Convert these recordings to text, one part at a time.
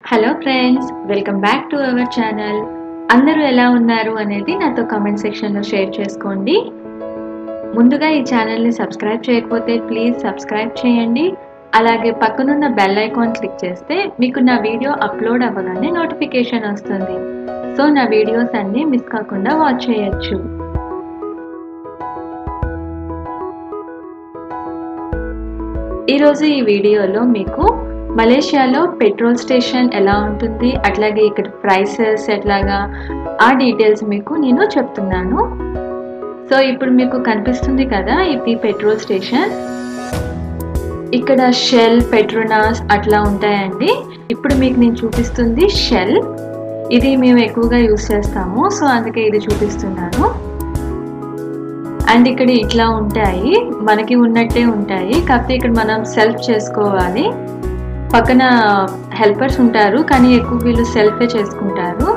hello friends welcome back to our channel అందరూ ఎలా ఉన్నారు అనేది నాతో కామెంట్ సెక్షన్లో షేర్ చేసుకోండి ముందుగా ఈ ఛానల్ని సబ్స్క్రైబ్ చేయకపోతే ప్లీజ్ సబ్స్క్రైబ్ చేయండి అలాగే పక్కనున్న బెల్ ఐకాన్ క్లిక్ చేస్తే మీకు నా వీడియో అప్లోడ్ అవ్వగానే నోటిఫికేషన్ వస్తుంది సో నా వీడియోస్ అన్నీ మిస్ కాకుండా వాచ్ చేయొచ్చు ఈరోజు ఈ వీడియోలో మీకు మలేషియాలో పెట్రోల్ స్టేషన్ ఎలా ఉంటుంది అట్లాగే ఇక్కడ ప్రైసెస్ ఎట్లాగా ఆ డీటెయిల్స్ మీకు నేను చెప్తున్నాను సో ఇప్పుడు మీకు కనిపిస్తుంది కదా ఇది పెట్రోల్ స్టేషన్ ఇక్కడ షెల్ పెట్రోనాస్ అట్లా ఉంటాయండి ఇప్పుడు మీకు నేను చూపిస్తుంది షెల్ ఇది మేము ఎక్కువగా యూస్ చేస్తాము సో అందుకే ఇది చూపిస్తున్నాను అండ్ ఇక్కడ ఇట్లా ఉంటాయి మనకి ఉన్నట్టే ఉంటాయి కాకపోతే ఇక్కడ మనం సెల్ఫ్ చేసుకోవాలి పక్కన హెల్పర్స్ ఉంటారు కానీ ఎక్కువ వీళ్ళు సెల్ఫే చేసుకుంటారు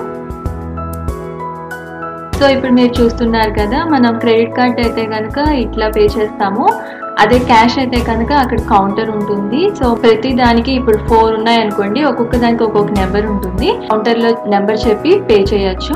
సో ఇప్పుడు మీరు చూస్తున్నారు కదా మనం క్రెడిట్ కార్డ్ అయితే కనుక ఇట్లా పే చేస్తాము అదే క్యాష్ అయితే కనుక అక్కడ కౌంటర్ ఉంటుంది సో ప్రతి దానికి ఇప్పుడు ఫోర్ ఉన్నాయి అనుకోండి ఒక్కొక్క దానికి ఒక్కొక్క నెంబర్ ఉంటుంది కౌంటర్లో నెంబర్ చెప్పి పే చేయొచ్చు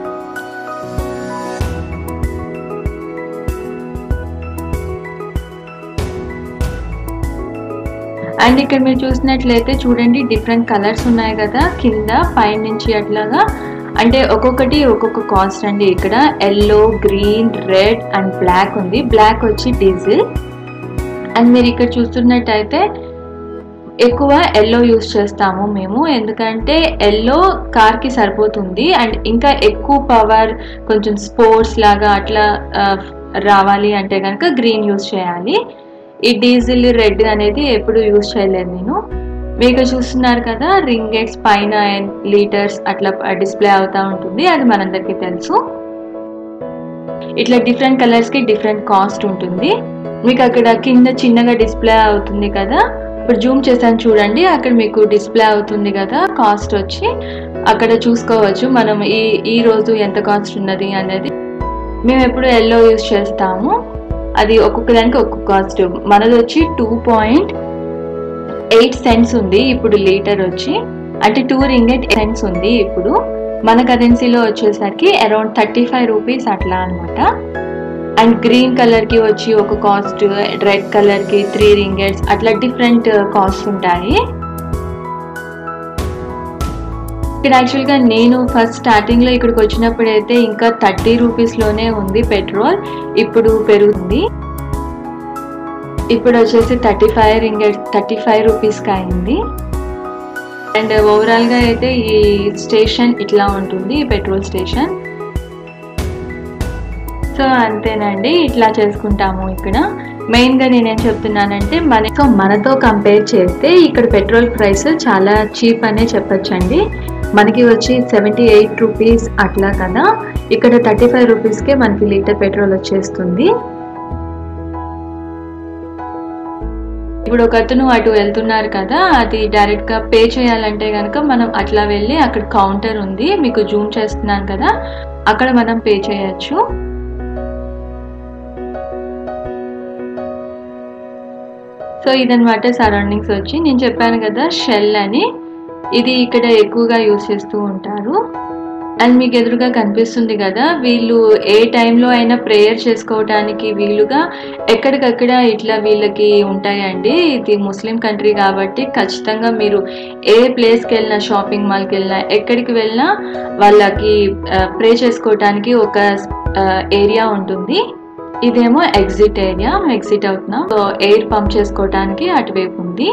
అండ్ ఇక్కడ మీరు చూసినట్లయితే చూడండి డిఫరెంట్ కలర్స్ ఉన్నాయి కదా కింద పైన నుంచి అట్లాగా అంటే ఒక్కొక్కటి ఒక్కొక్క కాస్ట్ అండి ఇక్కడ yellow green red and black ఉంది బ్లాక్ వచ్చి డీజిల్ అండ్ మీరు ఇక్కడ చూస్తున్నట్టయితే ఎక్కువ ఎల్లో యూస్ చేస్తాము మేము ఎందుకంటే ఎల్లో కార్కి సరిపోతుంది అండ్ ఇంకా ఎక్కువ పవర్ కొంచెం స్పోర్ట్స్ లాగా అట్లా రావాలి అంటే కనుక గ్రీన్ యూస్ చేయాలి ఈ డీజిల్ రెడ్ అనేది ఎప్పుడు యూజ్ చేయలేదు నేను మీకు చూస్తున్నారు కదా రింగెట్స్ పైన లీటర్స్ అట్లా డిస్ప్లే అవుతూ ఉంటుంది అది మనందరికీ తెలుసు ఇట్లా డిఫరెంట్ కలర్స్కి డిఫరెంట్ కాస్ట్ ఉంటుంది మీకు అక్కడ కింద చిన్నగా డిస్ప్లే అవుతుంది కదా ఇప్పుడు జూమ్ చేశాను చూడండి అక్కడ మీకు డిస్ప్లే అవుతుంది కదా కాస్ట్ వచ్చి అక్కడ చూసుకోవచ్చు మనం ఈ ఈ రోజు ఎంత కాస్ట్ ఉన్నది అనేది మేము ఎప్పుడు ఎల్లో యూజ్ చేస్తాము అది ఒక్కొక్క దానికి ఒక్కొక్క కాస్ట్ మనది వచ్చి టూ పాయింట్ ఎయిట్ సెంట్స్ ఉంది ఇప్పుడు లీటర్ వచ్చి అంటే టూ రింగెట్ సెంట్స్ ఉంది ఇప్పుడు మన కరెన్సీలో వచ్చేసరికి అరౌండ్ థర్టీ ఫైవ్ రూపీస్ అట్లా అనమాట అండ్ గ్రీన్ కలర్కి వచ్చి ఒక కాస్ట్ రెడ్ కలర్కి త్రీ రింగెట్స్ అట్లా డిఫరెంట్ కాస్ట్ ఉంటాయి ఇక్కడ యాక్చువల్గా నేను ఫస్ట్ స్టార్టింగ్లో ఇక్కడికి వచ్చినప్పుడు అయితే ఇంకా థర్టీ రూపీస్లోనే ఉంది పెట్రోల్ ఇప్పుడు పెరుగుతుంది ఇప్పుడు వచ్చేసి thirty five ringgit thirty five రూపీస్కి అయింది అండ్ ఓవరాల్గా అయితే ఈ స్టేషన్ ఇట్లా ఉంటుంది ఈ పెట్రోల్ స్టేషన్ సో అంతేనండి ఇట్లా చేసుకుంటాము ఇక్కడ మెయిన్గా నేనేం చెప్తున్నానంటే మన సో మనతో కంపేర్ చేస్తే ఇక్కడ పెట్రోల్ ప్రైస్ చాలా చీప్ అనే చెప్పచ్చండి మనకి వచ్చి సెవెంటీ ఎయిట్ రూపీస్ అట్లా కదా ఇక్కడ థర్టీ ఫైవ్ రూపీస్కే మనకి లీటర్ పెట్రోల్ వచ్చేస్తుంది ఇప్పుడు ఒక అతను అటు వెళ్తున్నారు కదా అది డైరెక్ట్గా పే చేయాలంటే కనుక మనం అట్లా వెళ్ళి అక్కడ కౌంటర్ ఉంది మీకు జూమ్ చేస్తున్నాను కదా అక్కడ మనం పే చేయొచ్చు సో ఇదనమాట సరౌండింగ్స్ వచ్చి నేను చెప్పాను కదా షెల్ అని ఇది ఇక్కడ ఎక్కువగా యూస్ చేస్తూ ఉంటారు అండ్ మీకు ఎదురుగా కనిపిస్తుంది కదా వీళ్ళు ఏ టైంలో అయినా ప్రేయర్ చేసుకోవడానికి వీలుగా ఎక్కడికక్కడ ఇట్లా వీళ్ళకి ఉంటాయండి ఇది ముస్లిం కంట్రీ కాబట్టి ఖచ్చితంగా మీరు ఏ ప్లేస్కి వెళ్ళినా షాపింగ్ మాల్కి వెళ్ళినా ఎక్కడికి వెళ్ళినా వాళ్ళకి ప్రే చేసుకోవటానికి ఒక ఏరియా ఉంటుంది ఇదేమో ఎగ్జిట్ ఏరియా ఎగ్జిట్ అవుతున్నాం సో ఎయిర్ పంప్ చేసుకోవటానికి అటువైపు ఉంది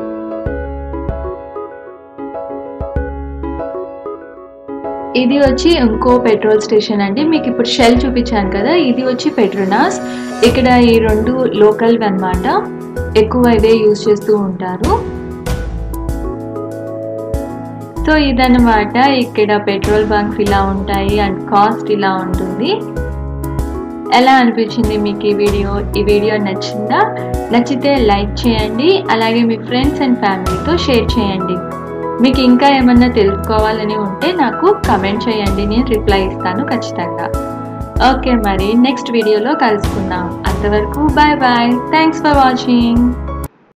ఇది వచ్చి ఇంకో పెట్రోల్ స్టేషన్ అండి మీకు ఇప్పుడు షెల్ చూపించాను కదా ఇది వచ్చి పెట్రోనాస్ ఇక్కడ ఈ రెండు లోకల్ అనమాట ఎక్కువ ఇవే యూజ్ చేస్తూ ఉంటారు సో ఇదన్నమాట ఇక్కడ పెట్రోల్ బంక్స్ ఇలా ఉంటాయి అండ్ కాస్ట్ ఇలా ఉంటుంది ఎలా అనిపించింది మీకు ఈ వీడియో ఈ వీడియో నచ్చిందా నచ్చితే లైక్ చేయండి అలాగే మీ ఫ్రెండ్స్ అండ్ ఫ్యామిలీతో షేర్ చేయండి మీకు ఇంకా ఏమన్నా తెలుసుకోవాలని ఉంటే నాకు కమెంట్ చేయండి నేను రిప్లై ఇస్తాను ఖచ్చితంగా ఓకే మరి నెక్స్ట్ వీడియోలో కలుసుకుందాం అంతవరకు bye bye thanks for watching